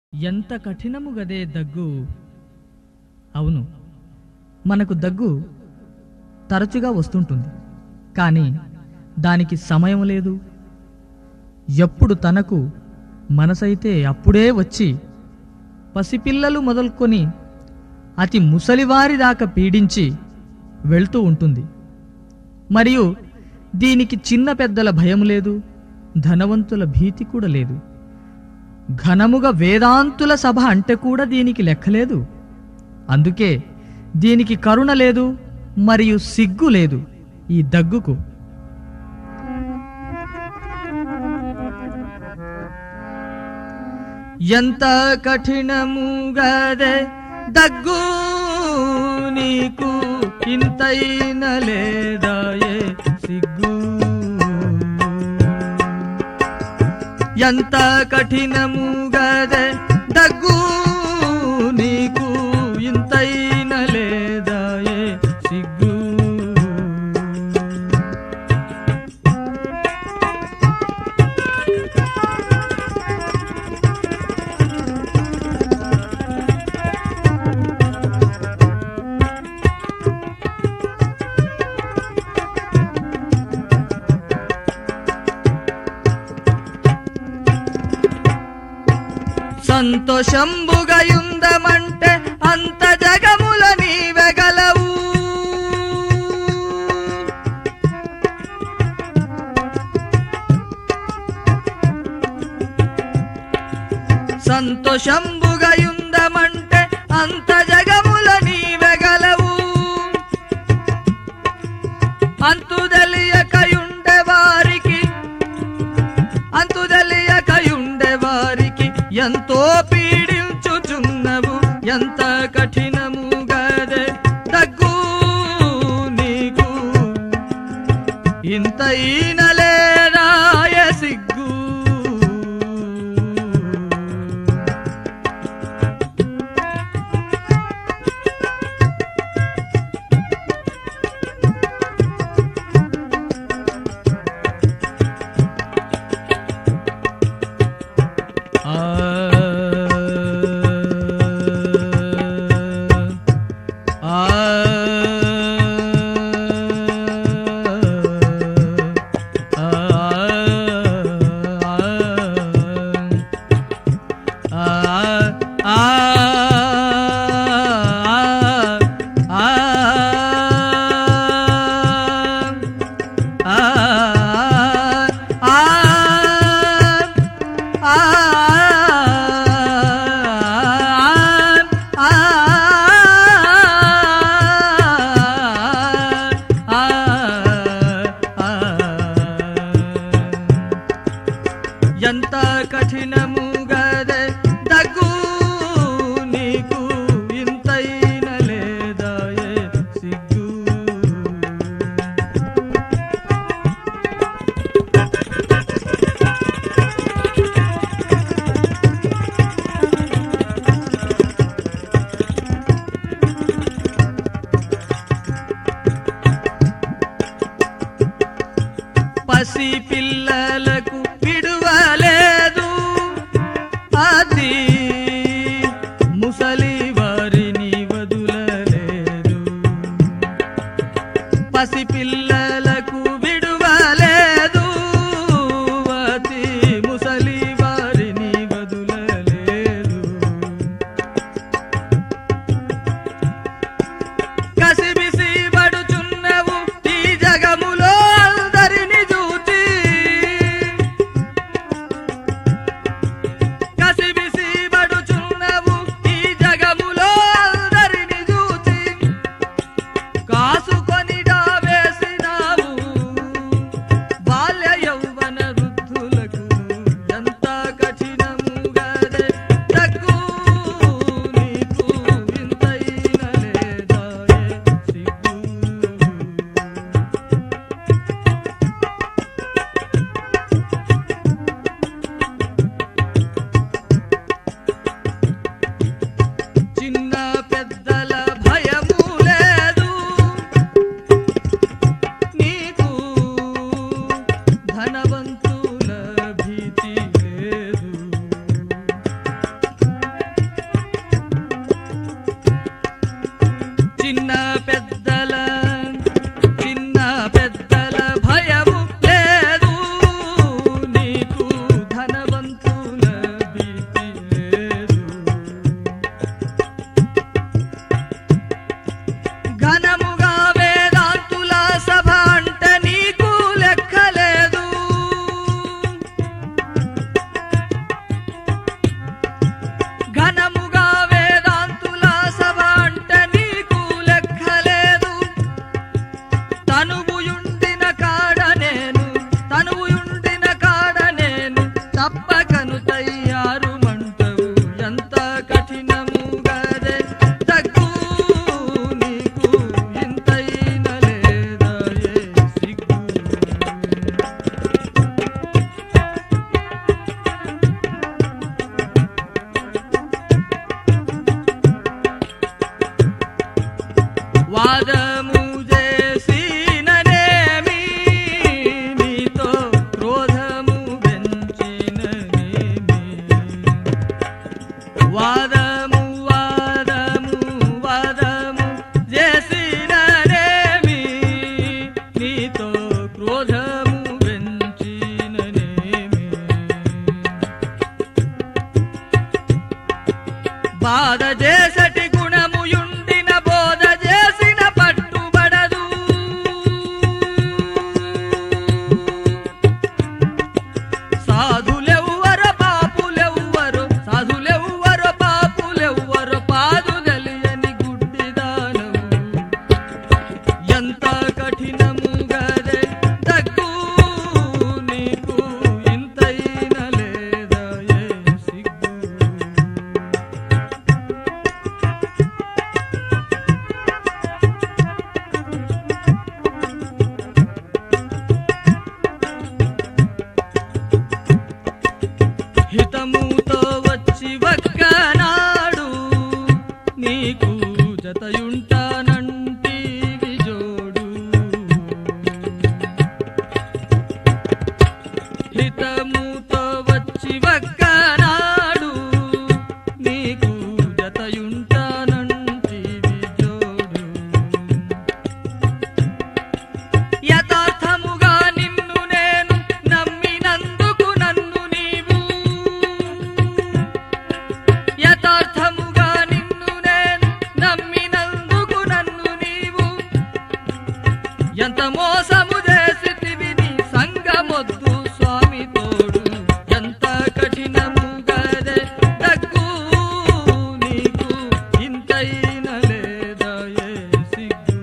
ఎంత కఠినము గదే దగ్గు అవును మనకు దగ్గు తరచుగా వస్తుంటుంది కానీ దానికి సమయం లేదు ఎప్పుడు తనకు మనసైతే అప్పుడే వచ్చి పసిపిల్లలు మొదలుకొని అతి ముసలివారి దాకా పీడించి వెళ్తూ ఉంటుంది మరియు దీనికి చిన్న పెద్దల భయం లేదు ధనవంతుల భీతి కూడా లేదు ఘనముగా వేదాంతుల సభ అంటే కూడా దీనికి లెక్కలేదు అందుకే దీనికి కరుణ లేదు మరియు సిగ్గు లేదు ఈ దగ్గుకు ఎంత కఠినముగదే దగ్గు నీకు ఇంతైన లేదాయే సిగ్గు ఎంత కఠినముగదే దగ్గు నీకు ఇంతైన లేదాయే సిగ్గు సంతోషంబుగయుందమంటే అంత జగముల నీవెగలవు సంతోషంబుగయుందమంటే అంత జగముల నీవెగలవు అంతు తెలియకయుండే వారికి అంతు తెలియకయుండే వారికి ఎంతో పీడించుచున్నవు ఎంత కఠినము గదే దగ్గు నీకు ఇంత ఈనలేరాయ సిగ్గు ఆ ఆ ఎంత కఠినము గదే దగ్గు బాధ చేసటి గుణముయుండిన బోధ చేసిన పట్టుబడదు సాధులెవ్వరో పాపులెవ్వరో సాధులెవ్వరో పాపులెవ్వరో పాదు తెలియని గుడ్డిదానం ఎంత కఠినము గదే దగ్గు నీకు ఇంతైన లేదా ఏ సిగ్గు హితముతో వచ్చి వక్కనాడు నీకు జతయుంటానంటివి జోడు హితముతో వచ్చి వక్కనాడు నీకు జతయుంటానంటివి జోడు యథార్థముగా నిన్ను నేను నమ్మినందుకు నన్ను నీవు యథార్థముగా నిన్ను నేను నమ్మినందుకు నన్ను నీవు ఎంత మోసము చేసితివి నీ సంగమొద్దు స్వామి తోడు ఎంత కఠినము గదే దగ్గు నీకు ఇంతైన లేదా ఏ సిగ్గు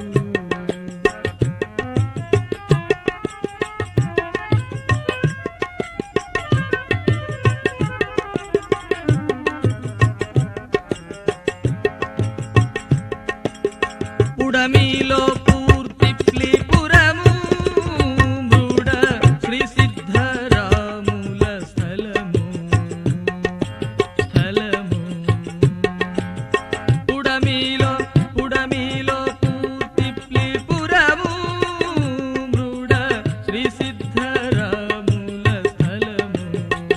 పుడమిలో పూర్తి ప్లీపురము మృడ శ్రీ సిద్ధరాముల స్థలము స్థలము పుడమిలో పుడమిలో పూర్తి ప్లీపురము మృడ శ్రీ సిద్ధరాముల స్థలము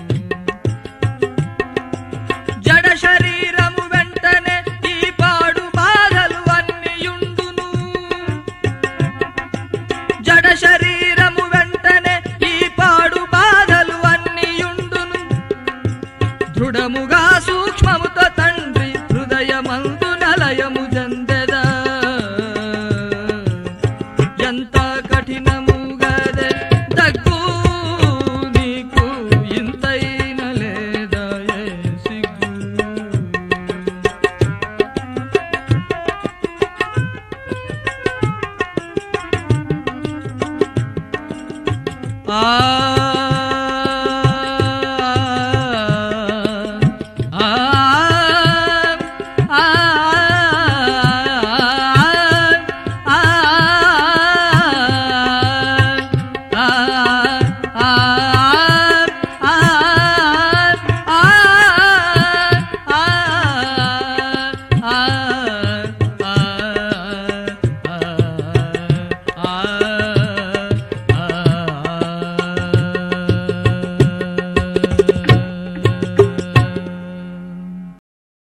జడ శరీరము వెంటనే ఈ పాడు బాధలు అన్నియుండును జడ శరీరము వెంటనే ఈ పాడు బాధలు అన్నియుండును దృఢముగా సూక్ష్మముతో